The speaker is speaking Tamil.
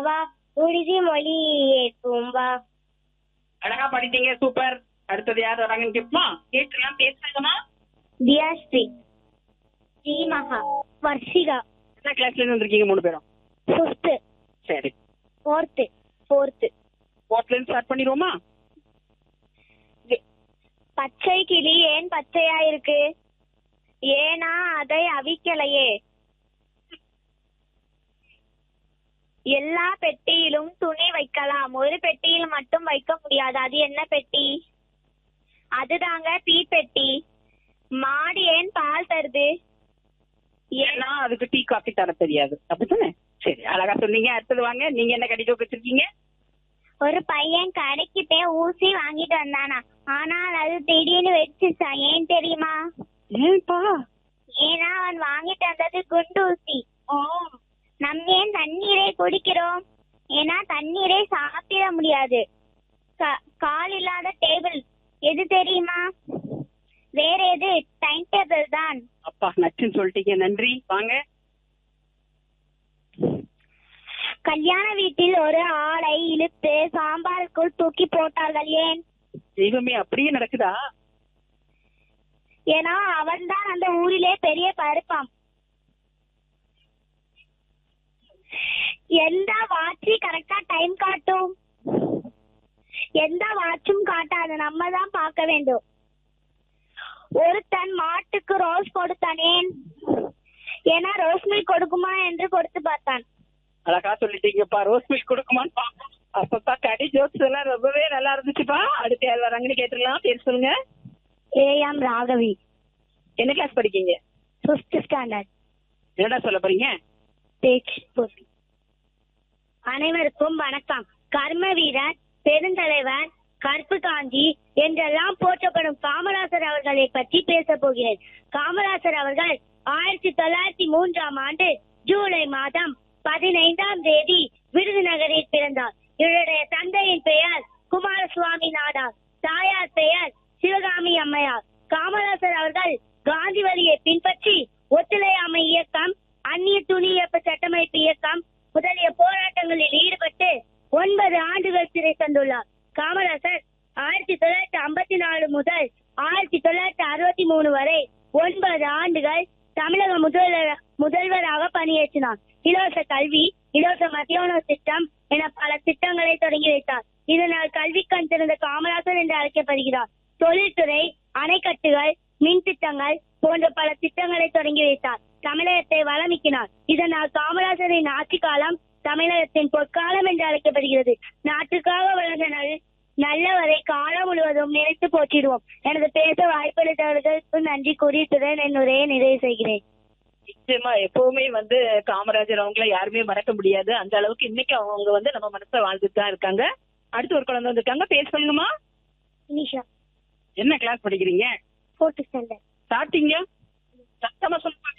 வா உறுதிமொழி ஏற்போம் வா அழகா பாடிட்டீங்க சூப்பர் அடுத்தது யார் வராங்கன்னு கேட்போமா கேட்டுலாம் பேசுறாங்கம்மா தியாஸ்ரீ ஜீமகா வர்ஷிகா என்ன கிளாஸ்ல இருந்து வந்திருக்கீங்க மூணு பேரும் ஃபிஃப்த்து சரி ஃபோர்த்து ஃபோர்த்து ஃபோர்த்ல இருந்து ஸ்டார்ட் பண்ணிடுவோமா பச்சை கிளி ஏன் பச்சையா இருக்கு ஏனா அதை அவிக்கலையே எல்லா பெட்டியிலும் துணி வைக்கலாம் ஒரு பெட்டியில் மட்டும் வைக்க முடியாது அது என்ன பெட்டி அதுதாங்க பீ பெட்டி மாடு ஏன் பால் தருது ஏன்னா அதுக்கு டீ காஃபி தர தெரியாது அப்படித்தானே சரி அழகா சொன்னீங்க அடுத்தது வாங்க நீங்க என்ன கடி ஜோக் வச்சிருக்கீங்க ஒரு பையன் கடைக்கு போய் ஊசி வாங்கிட்டு வந்தானா ஆனால் அது திடீர்னு வெடிச்சிச்சான் ஏன் தெரியுமா ஏன்பா ஏன்னா அவன் வாங்கிட்டு வந்தது குண்டு ஊசி நம்ம ஏன் தண்ணீரை குடிக்கிறோம் ஏன்னா தண்ணீரை சாப்பிட முடியாது கா- கால் இல்லாத டேபிள் எது தெரியுமா வேற எது டைம் டேபிள் தான் அப்பா நச்சுன்னு சொல்லிட்டீங்க நன்றி வாங்க கல்யாண வீட்டில் ஒரு ஆளை இழுத்து சாம்பாருக்குள் தூக்கி போட்டார்கள் ஏன் தெய்வமே அப்படியே நடக்குதா ஏன்னா அவன்தான் அந்த ஊரிலே பெரிய பருப்பாம் எந்த வாட்சி கரெக்டா டைம் காட்டும் எந்த வாட்சும் காட்டாது நம்ம தான் பார்க்க வேண்டும் ஒருத்தன் மாட்டுக்கு ரோஸ் கொடுத்தான் ஏன் ஏன்னா ரோஸ் மில்க் கொடுக்குமா என்று கொடுத்து பார்த்தான் அழகா சொல்லிட்டீங்கப்பா ரோஸ் மில்க் கொடுக்குமான்னு பாப்போம் அப்பப்பா கடி ஜோக்ஸ் எல்லாம் ரொம்பவே நல்லா இருந்துச்சுப்பா அடுத்து யார் வராங்கன்னு கேட்டுடலாம் பேர் சொல்லுங்க ஏஎம் ராகவி என்ன கிளாஸ் படிக்கீங்க ஃபிஃப்த் ஸ்டாண்டர்ட் என்னடா சொல்ல போறீங்க பேச்சு போட்டி அனைவருக்கும் வணக்கம் கர்ம வீரர் பெருந்தலைவர் கற்பு காஞ்சி என்றெல்லாம் போற்றப்படும் காமராசர் அவர்களை பற்றி பேச போகிறேன் காமராசர் அவர்கள் ஆயிரத்தி தொள்ளாயிரத்தி மூன்றாம் ஆண்டு ஜூலை மாதம் பதினைந்தாம் தேதி விருதுநகரில் பிறந்தார் இவருடைய தந்தையின் பெயர் குமாரசுவாமி நாடார் தாயார் பெயர் சிவகாமி அம்மையார் காமராசர் அவர்கள் காந்தி வழியை பின்பற்றி ஒத்துழையாமை இயக்கம் அந்நிய துணியப்ப சட்டமைப்பு இயக்கம் முதலிய போராட்டங்களில் ஈடுபட்டு ஒன்பது ஆண்டுகள் சிறை தந்துள்ளார் காமராசர் ஆயிரத்தி தொள்ளாயிரத்தி ஐம்பத்தி நாலு முதல் ஆயிரத்தி தொள்ளாயிரத்தி அறுபத்தி மூணு வரை ஒன்பது ஆண்டுகள் தமிழக முதல்வர் முதல்வராக பணியேற்றினார் இலவச கல்வி இலவச மத்திய உணவு திட்டம் என பல திட்டங்களை தொடங்கி வைத்தார் இதனால் கல்வி கண் திறந்த காமராசர் என்று அழைக்கப்படுகிறார் தொழில்துறை அணைக்கட்டுகள் மின் திட்டங்கள் போன்ற பல திட்டங்களை தொடங்கி வைத்தார் தமிழகத்தை வளமிக்கினார் இதனால் காமராசரின் ஆட்சி காலம் தமிழகத்தின் பொற்காலம் என்று அழைக்கப்படுகிறது நாட்டுக்காக வளர்ந்த நல் நல்லவரை காலம் முழுவதும் நினைத்து போற்றிடுவோம் எனது பேச வாய்ப்பளித்தவர்களுக்கு நன்றி கூறி இத்துடன் என் உரையை நிறைவு செய்கிறேன் நிச்சயமா எப்பவுமே வந்து காமராஜர் அவங்கள யாருமே மறக்க முடியாது அந்த அளவுக்கு இன்னைக்கு அவங்க வந்து நம்ம மனசுல வாழ்ந்துட்டு தான் இருக்காங்க அடுத்து ஒரு குழந்தை வந்திருக்காங்க பேர் சொல்லுங்கம்மா இனிஷா என்ன கிளாஸ் படிக்கிறீங்க ஃபோர்த்து ஸ்டாண்டர்ட் ஸ்டார்டிங்க சத்தமா சொல்லுங்க